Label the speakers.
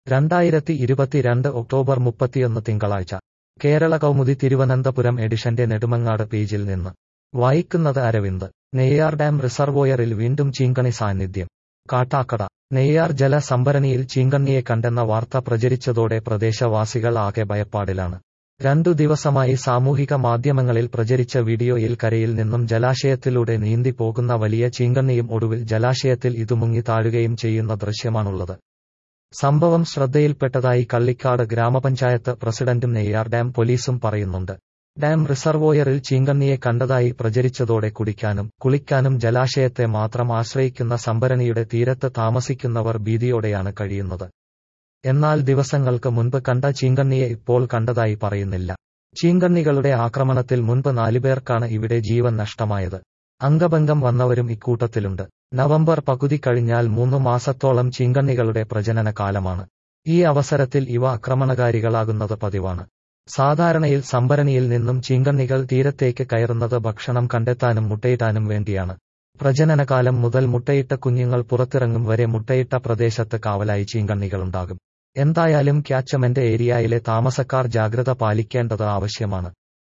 Speaker 1: രണ്ടായിരത്തി ഇരുപത്തിരണ്ട് ഒക്ടോബർ മുപ്പത്തിയൊന്ന് തിങ്കളാഴ്ച കേരള കൗമുദി തിരുവനന്തപുരം എഡിഷന്റെ നെടുമങ്ങാട് പേജിൽ നിന്ന് വായിക്കുന്നത് അരവിന്ദ് നെയ്യാർ ഡാം റിസർവോയറിൽ വീണ്ടും ചീങ്കണി സാന്നിധ്യം കാട്ടാക്കട നെയ്യാർ ജല സംഭരണിയിൽ ചീങ്കണ്ണിയെ കണ്ടെന്ന വാർത്ത പ്രചരിച്ചതോടെ പ്രദേശവാസികൾ ആകെ ഭയപ്പാടിലാണ് രണ്ടു ദിവസമായി സാമൂഹിക മാധ്യമങ്ങളിൽ പ്രചരിച്ച വീഡിയോയിൽ കരയിൽ നിന്നും ജലാശയത്തിലൂടെ നീന്തി പോകുന്ന വലിയ ചീങ്കണ്ണിയും ഒടുവിൽ ജലാശയത്തിൽ ഇത് മുങ്ങി താഴുകയും ചെയ്യുന്ന ദൃശ്യമാണുള്ളത് സംഭവം ശ്രദ്ധയിൽപ്പെട്ടതായി കള്ളിക്കാട് ഗ്രാമപഞ്ചായത്ത് പ്രസിഡന്റും നെയ്യാർ ഡാം പോലീസും പറയുന്നുണ്ട് ഡാം റിസർവോയറിൽ ചീങ്കണ്ണിയെ കണ്ടതായി പ്രചരിച്ചതോടെ കുടിക്കാനും കുളിക്കാനും ജലാശയത്തെ മാത്രം ആശ്രയിക്കുന്ന സംഭരണിയുടെ തീരത്ത് താമസിക്കുന്നവർ ഭീതിയോടെയാണ് കഴിയുന്നത് എന്നാൽ ദിവസങ്ങൾക്ക് മുൻപ് കണ്ട ചീങ്കണ്ണിയെ ഇപ്പോൾ കണ്ടതായി പറയുന്നില്ല ചീങ്കണ്ണികളുടെ ആക്രമണത്തിൽ മുൻപ് നാലുപേർക്കാണ് ഇവിടെ ജീവൻ നഷ്ടമായത് അംഗഭംഗം വന്നവരും ഇക്കൂട്ടത്തിലുണ്ട് നവംബർ പകുതി കഴിഞ്ഞാൽ മൂന്ന് മാസത്തോളം ചീങ്കണ്ണികളുടെ പ്രജനന കാലമാണ് ഈ അവസരത്തിൽ ഇവ ആക്രമണകാരികളാകുന്നത് പതിവാണ് സാധാരണയിൽ സംഭരണിയിൽ നിന്നും ചീങ്കണ്ണികൾ തീരത്തേക്ക് കയറുന്നത് ഭക്ഷണം കണ്ടെത്താനും മുട്ടയിടാനും വേണ്ടിയാണ് പ്രജനനകാലം മുതൽ മുട്ടയിട്ട കുഞ്ഞുങ്ങൾ പുറത്തിറങ്ങും വരെ മുട്ടയിട്ട പ്രദേശത്ത് കാവലായി ചീങ്കണ്ണികളുണ്ടാകും എന്തായാലും ക്യാച്ചമെന്റ് ഏരിയയിലെ താമസക്കാർ ജാഗ്രത പാലിക്കേണ്ടത് ആവശ്യമാണ്